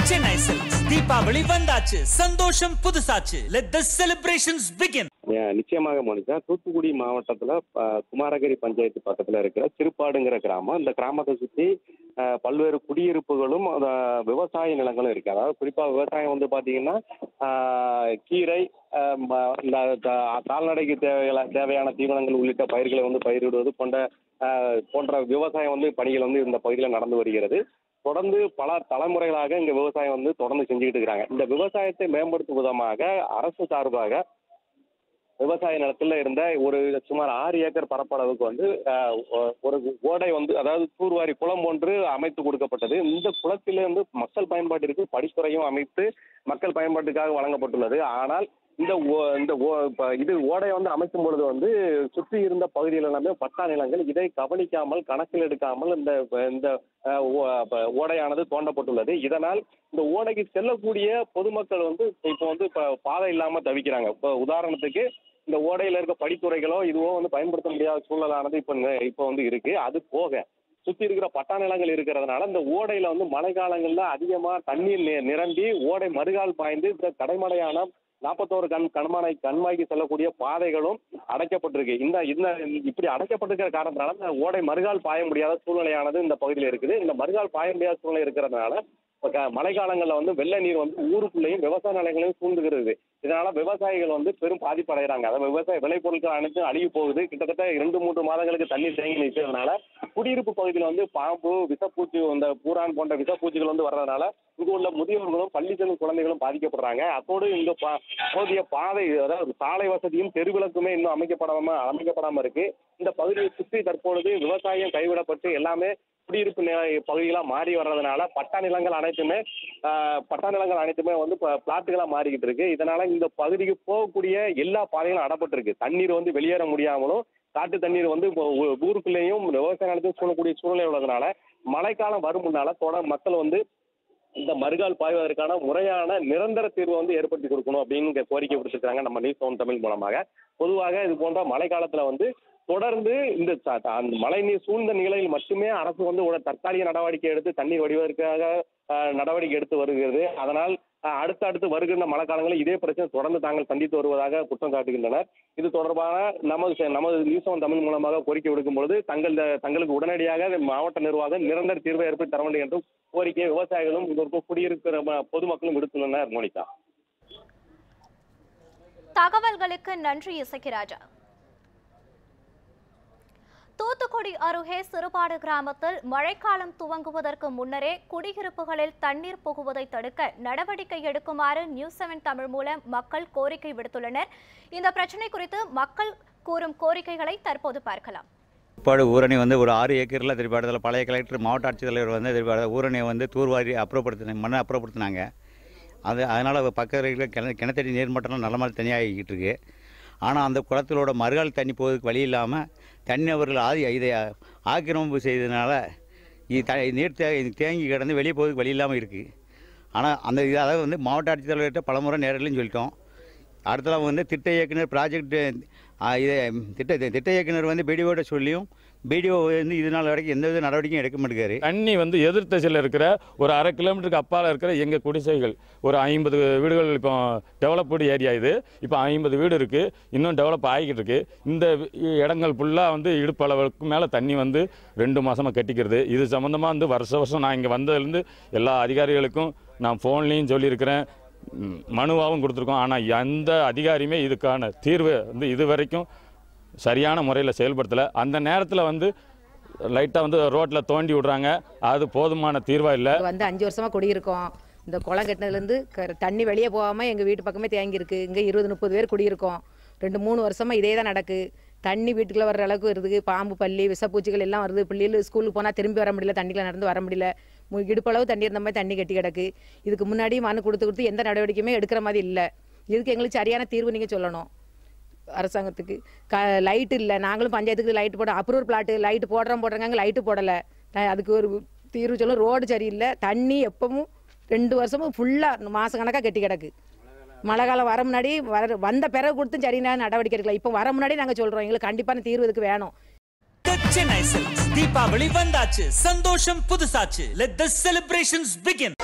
Chennai silks Deepavali வந்தாச்சு சந்தோஷம் புதுசாச்சு லெட் த செலிப்ரேஷன்ஸ் பிகின் ஏ- நிச்சயமாக மோனிகா தூத்துக்குடி மாவட்டத்தில் குமாரகிரி பஞ்சாயத்து பக்கத்தில் இருக்கிற திருப்பாடுங்கிற கிராமம் இந்த கிராமத்தை சுற்றி பல்வேறு குடியிருப்புகளும் அஹ், விவசாய நிலங்களும் இருக்கு அதாவது குறிப்பாக விவசாயம் வந்து பார்த்தீங்கன்னா ஆஹ், கீரை ஆஹ், ம- இந்த த- கால்நடைக்கு தேவையான தேவையான தீவனங்கள் உள்ளிட்ட பயிர்களை வந்து பயிரிடுவது போன்ற ஆஹ், போன்ற விவசாயம் வந்து பணிகள் வந்து இந்த பகுதியில் நடந்து வருகிறது தொடர்ந்து பல தலைமுறைகளாக இங்க விவசாயம் வந்து தொடர்ந்து செஞ்சுக்கிட்டு இருக்கிறாங்க இந்த விவசாயத்தை மேம்படுத்தும் விதமாக அரசு சார்பாக விவசாய நிலத்துல இருந்த ஒரு சுமார் ஆறு ஏக்கர் பரப்பளவுக்கு வந்து ஆஹ், ஒ- ஒரு ஓடை வந்து அதாவது தூர்வாரி குளம் ஒன்று அமைத்து கொடுக்கப்பட்டது இந்த குளத்திலிருந்து மக்கள் பயன்பாட்டிற்கு படித்துறையும் அமைத்து மக்கள் பயன்பாட்டுக்காக வழங்கப்பட்டுள்ளது ஆனால் இந்த ஓ- இந்த ஓ- இப்ப இது ஓடை வந்து அமைக்கும் பொழுது வந்து சுற்றி இருந்த பகுதிகள் எல்லாமே பட்டா நிலங்கள் இதை கவனிக்காமல் கணக்கில் எடுக்காமல் இந்த இந்த ஆஹ், ஓ- அப்ப ஓடையானது தோண்டப்பட்டுள்ளது இதனால் இந்த ஓடைக்கு செல்லக்கூடிய பொதுமக்கள் வந்து இப்போ வந்து இப்போ பாதை இல்லாம தவிக்கிறாங்க இப்போ உதாரணத்துக்கு இந்த ஓடையில இருக்க படித்துறைகளோ இதுவோ வந்து பயன்படுத்த முடியாத சூழலானது இப்போ நெ- இப்போ வந்து இருக்கு அது போக சுத்தி இருக்கிற பட்டா நிலங்கள் இருக்கிறதுனால இந்த ஓடையில வந்து மழை காலங்கள்ல அதிகமா தண்ணீர் நி- நிரம்பி ஓடை மறுகால் பாய்ந்து இந்த கடைமடையான நாற்பத்தோரு கண் கண்மானை கண்மாய்க்கு செல்லக்கூடிய பாதைகளும் அடைக்கப்பட்டிருக்கு இந்த இந்த இப்படி அடைக்கப்பட்டிருக்கிற காரணத்தினால இந்த ஓடை மறுகால் பாய முடியாத சூழ்நிலையானது இந்த பகுதியில் இருக்குது இந்த மறுகால் பாய முடியாத சூழ்நிலை இருக்கிறதுனால இப்போ க மழைக்காலங்களில் வந்து வெள்ள நீர் வந்து ஊருக்குள்ளேயும் விவசாய நிலங்களையும் சூழ்ந்துகிறது இதனால விவசாயிகள் வந்து பெரும் பாதிப்பு அடைகிறாங்க அதாவது விவசாய விளைபொருட்கள் அனைத்தும் அழுகி போகுது கிட்டத்தட்ட இரண்டு மூன்று மாதங்களுக்கு தண்ணீர் தேங்கி நிற்கிறதுனால குடியிருப்பு பகுதியில் வந்து பாம்பு விஷப்பூச்சி இந்த பூரான் போன்ற விஷப்பூச்சிகள் வந்து வர்றதுனால இங்கு உள்ள முதியோர்களும் பள்ளி செல்லும் குழந்தைகளும் பாதிக்கப்படுறாங்க அத்தோடு இங்க பா- போதிய பாதை அதாவது சாலை வசதியும் தெருவிளக்குமே இன்னும் அமைக்கப்படாம அமைக்கப்படாம இருக்கு இந்த பகுதியை சுற்றி தற்பொழுது விவசாயம் கைவிடப்பட்டு எல்லாமே குடியிருப்பு நி- பகுதிகளா மாறி வர்றதுனால பட்டா நிலங்கள் அனைத்துமே ஆஹ், பட்டா நிலங்கள் அனைத்துமே வந்து ப- பிளாட்டுகளா மாறிக்கிட்டு இருக்கு இதனால இந்த பகுதிக்கு போகக்கூடிய எல்லா பாதைகளும் அடப்பட்டிருக்கு தண்ணீர் வந்து வெளியேற முடியாமலும் காட்டு தண்ணீர் வந்து இப்போ ஊ- ஊருக்குள்ளேயும் விவசாய நிலத்தையும் சூழக்கூடிய சூழ்நிலை உள்ளதுனால மழைக்காலம் வரும் முன்னால தொடர் மக்கள் வந்து இந்த மறுகால் பாய்வதற்கான முறையான நிரந்தர தீர்வை வந்து ஏற்படுத்தி கொடுக்கணும் அப்படின்னு இங்க கோரிக்கை விடுத்திருக்காங்க நம்ம நியூஸ் ஒன் தமிழ் மூலமாக பொதுவாக இது போன்ற மழை காலத்துல வந்து தொடர்ந்து இந்த ச- த- அந்த மழை நீர் சூழ்ந்த நிலையில் மட்டுமே அரசு வந்து ஒரு தற்காலிக நடவடிக்கை எடுத்து தண்ணீர் வடிவதற்காக ஆஹ், நடவடிக்கை எடுத்து வருகிறது அதனால் ஆஹ், அடுத்து அடுத்து வருகின்ற மழை காலங்களில் இதே பிரச்சனை தொடர்ந்து தாங்கள் சந்தித்து வருவதாக குற்றம் சாட்டுகின்றனர் இது தொடர்பாக நமது செ- நமது நியூஸ் ஒன் தமிழ் மூலமாக கோரிக்கை விடுக்கும் பொழுது தங்கள் தங்களுக்கு உடனடியாக மாவட்ட நிர்வாகம் நிரந்தர தீர்வை ஏற்படுத்தி தர வேண்டும் என்றும் கோரிக்கையை விவசாயிகளும் இதற்கு குடியிருக்கிற ம- பொதுமக்களும் விடுத்துள்ளனர் மோனிகா தகவல்களுக்கு நன்றி இசக்கிராஜா தூத்துக்குடி அருகே சிறுபாடு கிராமத்தில் மழைக்காலம் துவங்குவதற்கு முன்னரே குடியிருப்புகளில் தண்ணீர் புகுவதை தடுக்க நடவடிக்கை எடுக்குமாறு நியூஸ் செவன் தமிழ் மூலம் மக்கள் கோரிக்கை விடுத்துள்ளனர் இந்த பிரச்சனை குறித்து மக்கள் கூறும் கோரிக்கைகளை தற்போது பார்க்கலாம் திருப்பாடு ஊரணி வந்து ஒரு ஆறு ஏக்கரில் திருப்பாடத்தில் பழைய கலெக்டர் மாவட்ட ஆட்சித்தலைவர் வந்து திருப்பாடு ஊரணியை வந்து தூர்வாரி அப்புறப்படுத்தின மண்ணை அப்புறப்படுத்தினாங்க அது அதனால் பக்கத்தில் கிண கிணத்தடி நீர்மட்டம்லாம் நல்ல மாதிரி தனியாகிக்கிட்டு இருக்கு ஆனால் அந்த குளத்திலோட மறுகால் தண்ணி போவதுக்கு வழி இல்லாமல் தண்ணி அவர்கள் ஆதி இதை ஆக்கிரமிப்பு செய்ததுனால இது த நீர் தே தேங்கி கிடந்து வெளியே போவதுக்கு வழி இல்லாமல் இருக்குது ஆனால் அந்த இது அதாவது வந்து மாவட்ட ஆட்சித்தலைவர்கிட்ட பலமுறை நேரிலையும் சொல்லிட்டோம் அடுத்தலாம் வந்து திட்ட இயக்குனர் ப்ராஜெக்ட் இது திட்ட திட்ட இயக்குனர் வந்து பிடிஓட சொல்லியும் பிடிஓ வந்து இது நாள் வரைக்கும் எந்த வித நடவடிக்கையும் எடுக்க மாட்டேங்காரு தண்ணி வந்து எதிர் திசையில் இருக்கிற ஒரு அரை கிலோமீட்டருக்கு அப்பால் இருக்கிற எங்கள் குடிசைகள் ஒரு ஐம்பது வீடுகள் இப்போ டெவலப்டு ஏரியா இது இப்போ ஐம்பது வீடு இருக்குது இன்னும் டெவலப் ஆகிக்கிட்டு இருக்கு இந்த வி- இடங்கள் ஃபுல்லாக வந்து இடுப்பளவுக்கு மேலே தண்ணி வந்து ரெண்டு மாதமாக கட்டிக்கிறது இது சம்மந்தமாக வந்து வருஷ வருஷம் நான் இங்கே வந்ததுலேருந்து எல்லா அதிகாரிகளுக்கும் நான் ஃபோன்லேயும் சொல்லியிருக்கிறேன் ம், மனுவாகவும் கொடுத்துருக்கோம் ஆனால் எந்த அதிகாரியுமே இதுக்கான தீர்வு வந்து இது வரைக்கும் சரியான முறையில் செயல்படுத்தலை அந்த நேரத்தில் வந்து லைட்டாக வந்து ரோட்டில் தோண்டி விடுறாங்க அது போதுமான தீர்வாக இல்லை இங்க வந்து அஞ்சு வருஷமா குடியிருக்கோம் இந்த குளம் கட்டினதுலேருந்து தண்ணி வெளியே போகாமல் எங்கள் வீட்டு பக்கமே தேங்கி இருக்கு இங்கே இருபது முப்பது பேர் குடியிருக்கோம் ரெண்டு மூணு வருஷமா இதே தான் நடக்கு தண்ணி வீட்டுக்குள்ள வர்ற அளவுக்கு இருக்குது பாம்பு பள்ளி விஷப்பூச்சிகள் எல்லாம் வருது பிள்ளைகள் ஸ்கூலுக்கு போனால் திரும்பி வர முடியல தண்ணிக்குள்ள நடந்து வர முடியல மு- இடுப்பளவு தண்ணி இருந்த மாதிரி தண்ணி கட்டி கிடக்கு இதுக்கு முன்னாடி மனு கொடுத்து கொடுத்து எந்த நடவடிக்கையுமே எடுக்கிற மாதிரி இல்லை இதுக்கு எங்களுக்கு சரியான தீர்வு நீங்கள் சொல்லணும் அரசாங்கத்துக்கு க லைட் இல்லை நாங்களும் பஞ்சாயத்துக்கு லைட் போட அப்ரூவல் பிளாட்டு லைட் போடுறோம் போடுறாங்க லைட்டு போடலை அதுக்கு ஒரு தீர்வு சொல்லும் ரோடு சரியில்லை தண்ணி எப்பவும் ரெண்டு வருஷமும் ஃபுல்லாக மாதக்கணக்காக கட்டி கிடக்கு மழை காலம் வர முன்னாடி வர வந்த பிறகு கொடுத்தும் சரியான நடவடிக்கை எடுக்கலாம் இப்போ வர முன்னாடி நாங்கள் சொல்கிறோம் எங்களுக்கு கண்டிப்பான தீர்வு இதுக்கு வேணும் சென்னை சில்க்ஸ் தீபாவளி வந்தாச்சு சந்தோஷம் புதுசாச்சு லெட் த செலிப்ரேஷன்ஸ் பிகின்